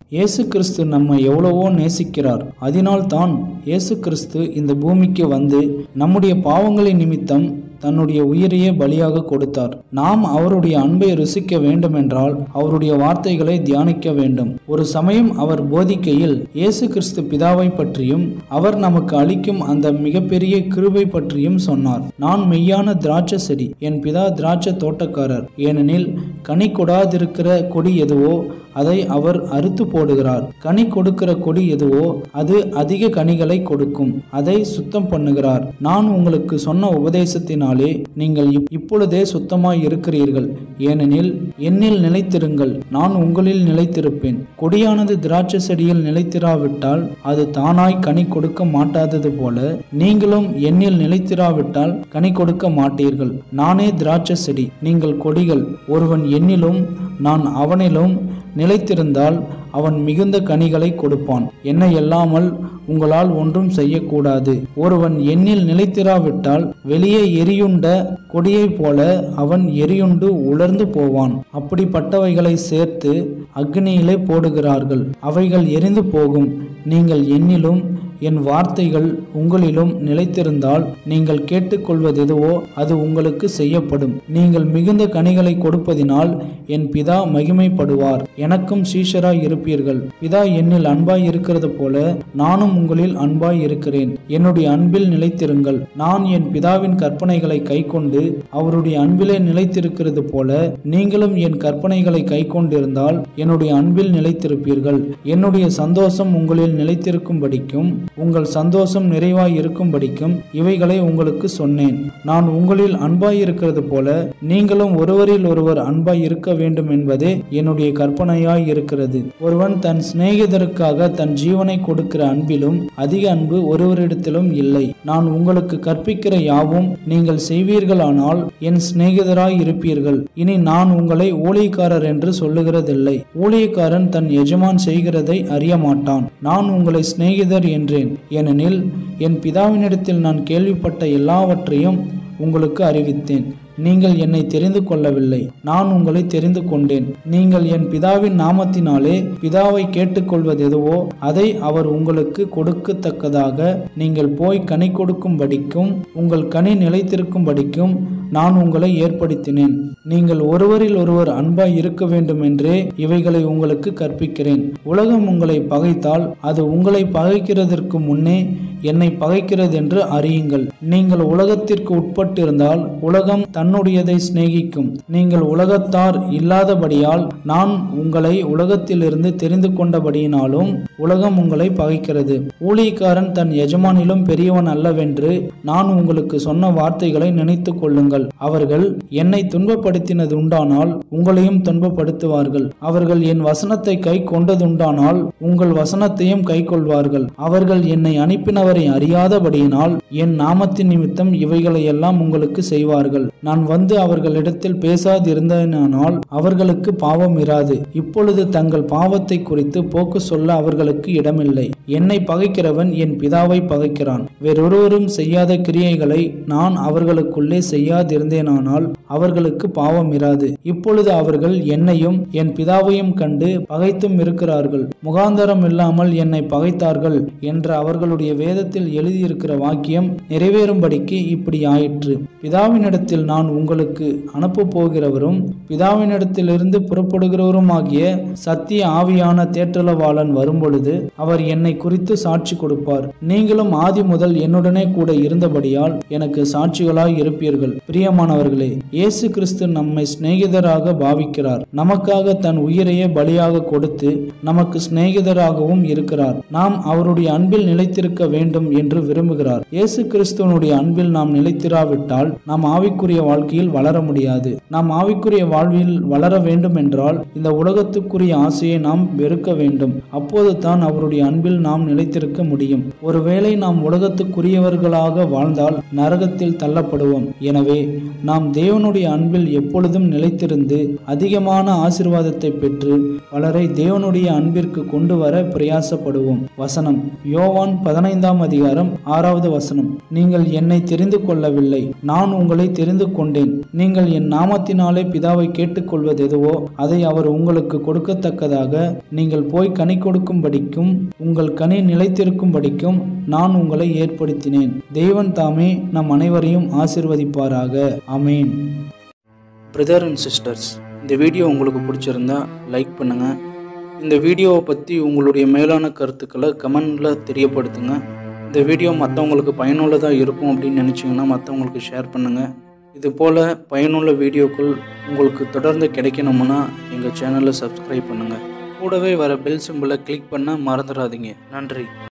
இயேசு கிறிஸ்து நம்மை எவ்வளவோ நேசிக்கிறார் அதனால் தான் இயேசு கிறிஸ்து இந்த பூமிக்கு வந்து நம்முடைய பாவங்களின் நிமித்தம் தன்னுடைய உயிரையே பலியாக கொடுத்தார் நாம் அவருடைய அன்பை ருசிக்க வேண்டுமென்றால் அவருடைய வார்த்தைகளை தியானிக்க வேண்டும் ஒரு சமயம் அவர் போதிக்கையில் இயேசு கிறிஸ்து பிதாவை பற்றியும் அவர் நமக்கு அளிக்கும் அந்த மிகப்பெரிய கிருபை பற்றியும் சொன்னார் நான் மெய்யான திராட்சை செடி என் பிதா திராட்சை தோட்டக்காரர் ஏனெனில் கனி கொடாதிருக்கிற கொடி எதுவோ அதை அவர் அறுத்து போடுகிறார் கனி கொடுக்கிற கொடி எதுவோ அது அதிக கனிகளை கொடுக்கும் அதை சுத்தம் பண்ணுகிறார் நான் உங்களுக்கு சொன்ன உபதேசத்தினாலே நீங்கள் இப்- இப்பொழுதே சுத்தமாய் இருக்கிறீர்கள் ஏனெனில் என்னில் நிலைத்திருங்கள் நான் உங்களில் நிலைத்திருப்பேன் கொடியானது திராட்சை செடியில் நிலைத்திராவிட்டால் அது தானாய் கனி கொடுக்க மாட்டாதது போல நீங்களும் என்னில் நிலைத்திராவிட்டால் கனி கொடுக்க மாட்டீர்கள் நானே திராட்சை செடி நீங்கள் கொடிகள் ஒருவன் என்னிலும் நான் அவனிலும் நிலைத்திருந்தால் அவன் மிகுந்த கனிகளை கொடுப்பான் என்னை அல்லாமல் உங்களால் ஒன்றும் செய்யக்கூடாது ஒருவன் எண்ணில் நிலைத்திராவிட்டால் வெளியே எரியுண்ட கொடியைப் போல அவன் எரியுண்டு உலர்ந்து போவான் அப்படிப்பட்டவைகளை சேர்த்து அக்னியிலே போடுகிறார்கள் அவைகள் எரிந்து போகும் நீங்கள் என்னிலும் என் வார்த்தைகள் உங்களிலும் நிலைத்திருந்தால் நீங்கள் கேட்டுக்கொள்வது எதுவோ அது உங்களுக்கு செய்யப்படும் நீங்கள் மிகுந்த கனிகளை கொடுப்பதினால் என் பிதா மகிமைப்படுவார் எனக்கும் சீஷராய் இருப்பீர்கள் பிதா என்னில் அன்பாய் இருக்கிறது போல நானும் உங்களில் அன்பாய் இருக்கிறேன் என்னுடைய அன்பில் நிலைத்திருங்கள் நான் என் பிதாவின் கற்பனைகளை கைக்கொண்டு அவருடைய அன்பிலே நிலைத்திருக்கிறது போல நீங்களும் என் கற்பனைகளை கைக்கொண்டிருந்தால் என்னுடைய அன்பில் நிலைத்திருப்பீர்கள் என்னுடைய சந்தோஷம் உங்களில் நிலைத்திருக்கும்படிக்கும் உங்கள் சந்தோஷம் நிறைவாய் இருக்கும்படிக்கும் இவைகளை உங்களுக்கு சொன்னேன் நான் உங்களில் அன்பாய் இருக்கிறது போல நீங்களும் ஒருவரில் ஒருவர் அன்பாய் இருக்க வேண்டும் என்பதே என்னுடைய கற்பனையாய் இருக்கிறது ஒருவன் தன் சிநேகிதருக்காக தன் ஜீவனை கொடுக்கிற அன்பிலும் அதிக அன்பு ஒருவரிடத்திலும் இல்லை நான் உங்களுக்கு கற்பிக்கிற யாவும் நீங்கள் செய்வீர்களானால் என் சிநேகிதராய் இருப்பீர்கள் இனி நான் உங்களை ஊழியக்காரர் என்று சொல்லுகிறதில்லை ஊழியக்காரன் தன் எஜமான் செய்கிறதை அறிய மாட்டான் நான் உங்களை சிநேகிதர் என்றேன் ஏனெனில் என் பிதாவினிடத்தில் நான் கேள்விப்பட்ட எல்லாவற்றையும் உங்களுக்கு அறிவித்தேன் நீங்கள் என்னை தெரிந்து கொள்ளவில்லை நான் உங்களை தெரிந்து கொண்டேன் நீங்கள் என் பிதாவின் நாமத்தினாலே பிதாவை கேட்டுக்கொள்வது எதுவோ அதை அவர் உங்களுக்கு கொடுக்கத்தக்கதாக நீங்கள் போய் கனி கொடுக்கும்படிக்கும் உங்கள் கனி நிலைத்திருக்கும்படிக்கும் நான் உங்களை ஏற்படுத்தினேன் நீங்கள் ஒருவரில் ஒருவர் அன்பாய் இருக்க வேண்டும் என்றே இவைகளை உங்களுக்கு கற்பிக்கிறேன் உலகம் உங்களை பகைத்தால் அது உங்களை பகைக்கிறதற்கு முன்னே என்னை பகைக்கிறது என்று அறியுங்கள் நீங்கள் உலகத்திற்கு உட்பட்டிருந்தால் உலகம் தன்னுடையதை சிநேகிக்கும் நீங்கள் உலகத்தார் இல்லாதபடியால் நான் உங்களை உலகத்திலிருந்து தெரிந்து கொண்டபடியினாலும் உலகம் உங்களை பகைக்கிறது ஊழியக்காரன் தன் எஜமானிலும் பெரியவன் அல்லவென்று நான் உங்களுக்கு சொன்ன வார்த்தைகளை நினைத்துக் கொள்ளுங்கள் அவர்கள் என்னை துன்பப்படுத்தினது உண்டானால் உங்களையும் துன்பப்படுத்துவார்கள் அவர்கள் என் வசனத்தை கை கொண்டதுண்டானால் உங்கள் வசனத்தையும் கை கொள்வார்கள் அவர்கள் என்னை அனுப்பினவரை அறியாதபடியினால் என் நாமத்தின் நிமித்தம் இவைகளை எல்லாம் உங்களுக்கு செய்வார்கள் நான் வந்து அவர்களிடத்தில் பேசாதிருந்தேனானால் அவர்களுக்கு பாவம் இராது இப்பொழுது தங்கள் பாவத்தை குறித்து போக்கு சொல்ல அவர்களுக்கு இடமில்லை என்னை பகைக்கிறவன் என் பிதாவை பகைக்கிறான் வேறொருவரும் செய்யாத கிரியைகளை நான் அவர்களுக்குள்ளே செய்யாதிருந்தேனானால் அவர்களுக்கு பாவம் இராது இப்பொழுது அவர்கள் என்னையும் என் பிதாவையும் கண்டு பகைத்தும் இருக்கிறார்கள் முகாந்தரம் இல்லாமல் என்னை பகைத்தார்கள் என்ற அவர்களுடைய வேதத்தில் எழுதியிருக்கிற வாக்கியம் நிறைவேறும்படிக்கு இப்படி ஆயிற்று பிதாவினிடத்தில் நான் உங்களுக்கு அனுப்பப் போகிறவரும் பிதாவினிடத்திலிருந்து புறப்படுகிறவருமாகிய சத்திய ஆவியான தேற்றலவாளன் வரும்பொழுது அவர் என்னை குறித்து சாட்சி கொடுப்பார் நீங்களும் ஆதி முதல் என்னுடனே கூட இருந்தபடியால் எனக்கு சாட்சிகளாய் இருப்பீர்கள் பிரியமானவர்களே இயேசு கிறிஸ்து நம்மை சிநேகிதராக பாவிக்கிறார் நமக்காக தன் உயிரையே பலியாக கொடுத்து நமக்கு சிநேகிதராகவும் இருக்கிறார் நாம் அவருடைய அன்பில் நிலைத்திருக்க வேண்டும் என்று விரும்புகிறார் இயேசு கிறிஸ்துவனுடைய அன்பில் நாம் நிலைத்திராவிட்டால் நாம் ஆவிக்குரிய வாழ்க்கையில் வளர முடியாது நாம் ஆவிக்குரிய வாழ்வில் வளர வேண்டும் என்றால் இந்த உலகத்துக்குரிய ஆசையை நாம் வெறுக்க வேண்டும் அப்போது தான் அவருடைய அன்பில் நாம் நிலைத்திருக்க முடியும் ஒருவேளை நாம் உலகத்துக்குரியவர்களாக வாழ்ந்தால் நரகத்தில் தள்ளப்படுவோம் எனவே நாம் தேவனுடைய அன்பில் எப்பொழுதும் நிலைத்திருந்து அதிகமான ஆசிர்வாதத்தை பெற்று பலரை தேவனுடைய அன்பிற்கு கொண்டு வர பிரயாசப்படுவோம் வசனம் யோவான் பதினைந்தாம் அதிகாரம் ஆறாவது வசனம் நீங்கள் என்னை தெரிந்து கொள்ளவில்லை நான் உங்களை தெரிந்து கொண்டேன் கொண்டேன் நீங்கள் என் நாமத்தினாலே பிதாவை கேட்டுக்கொள்வது எதுவோ அதை அவர் உங்களுக்கு கொடுக்கத்தக்கதாக நீங்கள் போய் கனி கொடுக்கும்படிக்கும் உங்கள் கனி நிலைத்திருக்கும்படிக்கும் நான் உங்களை ஏற்படுத்தினேன் தெய்வன் தாமே நம் அனைவரையும் ஆசிர்வதிப்பாராக அமேன் பிரதர் அண்ட் சிஸ்டர்ஸ் இந்த வீடியோ உங்களுக்கு பிடிச்சிருந்தா லைக் பண்ணுங்கள் இந்த வீடியோவை பற்றி உங்களுடைய மேலான கருத்துக்களை கமெண்டில் தெரியப்படுத்துங்க இந்த வீடியோ மற்றவங்களுக்கு பயனுள்ளதாக இருக்கும் அப்படின்னு நினச்சிங்கன்னா மற்றவங்களுக்கு ஷேர் பண்ணுங்கள் இது போல் பயனுள்ள வீடியோக்கள் உங்களுக்கு தொடர்ந்து கிடைக்கணும்னா எங்கள் சேனலை சப்ஸ்கிரைப் பண்ணுங்கள் கூடவே வர பெல் சிம்பிளை கிளிக் பண்ண மறந்துடாதீங்க நன்றி